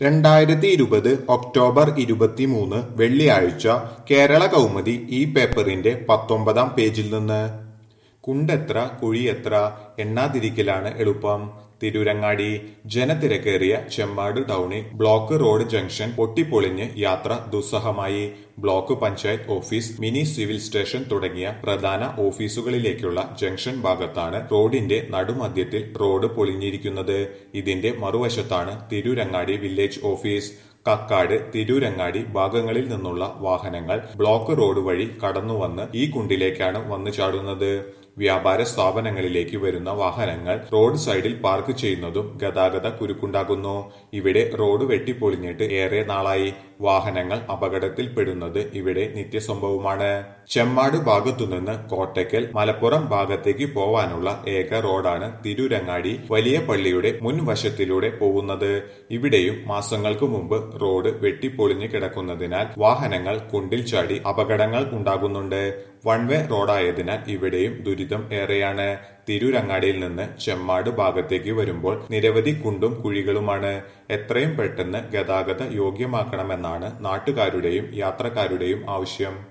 രണ്ടായിരത്തി ഇരുപത് ഒക്ടോബർ ഇരുപത്തിമൂന്ന് വെള്ളിയാഴ്ച കേരള കൗമുദി ഈ പേപ്പറിന്റെ പത്തൊമ്പതാം പേജിൽ നിന്ന് കുണ്ടെത്ര കുഴിയെത്ര എണ്ണാതിരിക്കലാണ് എളുപ്പം തിരൂരങ്ങാടി ജനത്തിരക്കേറിയ ചെമ്മാട് ടൗണിൽ ബ്ലോക്ക് റോഡ് ജംഗ്ഷൻ പൊട്ടിപ്പൊളിഞ്ഞ് യാത്ര ദുസ്സഹമായി block panchayat office mini civil station തുടങ്ങിയ പ്രധാന ഓഫീസുകളിലേക്കുള്ള ജംഗ്ഷൻ ഭാഗത്താണ് റോഡിന്റെ നടുമധ്യത്തിൽ റോഡ് പൊളിഞ്ഞിരിക്കുന്നത് ഇതിന്റെ മറുവശത്താണ് തിരൂരങ്ങാടി വില്ലേജ് ഓഫീസ് കക്കാട് തിരൂരങ്ങാടി ഭാഗങ്ങളിൽ നിന്നുള്ള വാഹനങ്ങൾ ബ്ലോക്ക് റോഡ് വഴി കടന്നുവന്ന് ഈ കുണ്ടിലേക്കാണ് വന്നു ചാടുന്നത് വ്യാപാര സ്ഥാപനങ്ങളിലേക്ക് വരുന്ന വാഹനങ്ങൾ റോഡ് സൈഡിൽ പാർക്ക് ചെയ്യുന്നതും ഗതാഗത കുരുക്കുണ്ടാകുന്നു ഇവിടെ റോഡ് വെട്ടിപ്പൊളിഞ്ഞിട്ട് ഏറെ നാളായി വാഹനങ്ങൾ അപകടത്തിൽപ്പെടുന്നത് ഇവിടെ നിത്യസംഭവമാണ് ചെമ്മാട് ഭാഗത്തുനിന്ന് കോട്ടയ്ക്കൽ മലപ്പുറം ഭാഗത്തേക്ക് പോവാനുള്ള ഏക റോഡാണ് തിരൂരങ്ങാടി വലിയ പള്ളിയുടെ മുൻവശത്തിലൂടെ പോകുന്നത് ഇവിടെയും മാസങ്ങൾക്ക് മുമ്പ് റോഡ് വെട്ടിപ്പൊളിഞ്ഞു കിടക്കുന്നതിനാൽ വാഹനങ്ങൾ കുണ്ടിൽ ചാടി അപകടങ്ങൾ ഉണ്ടാകുന്നുണ്ട് വൺ വേ റോഡായതിനാൽ ഇവിടെയും ദുരിതം ഏറെയാണ് തിരൂരങ്ങാടിയിൽ നിന്ന് ചെമ്മാട് ഭാഗത്തേക്ക് വരുമ്പോൾ നിരവധി കുണ്ടും കുഴികളുമാണ് എത്രയും പെട്ടെന്ന് ഗതാഗത യോഗ്യമാക്കണമെന്നാണ് നാട്ടുകാരുടെയും യാത്രക്കാരുടെയും ആവശ്യം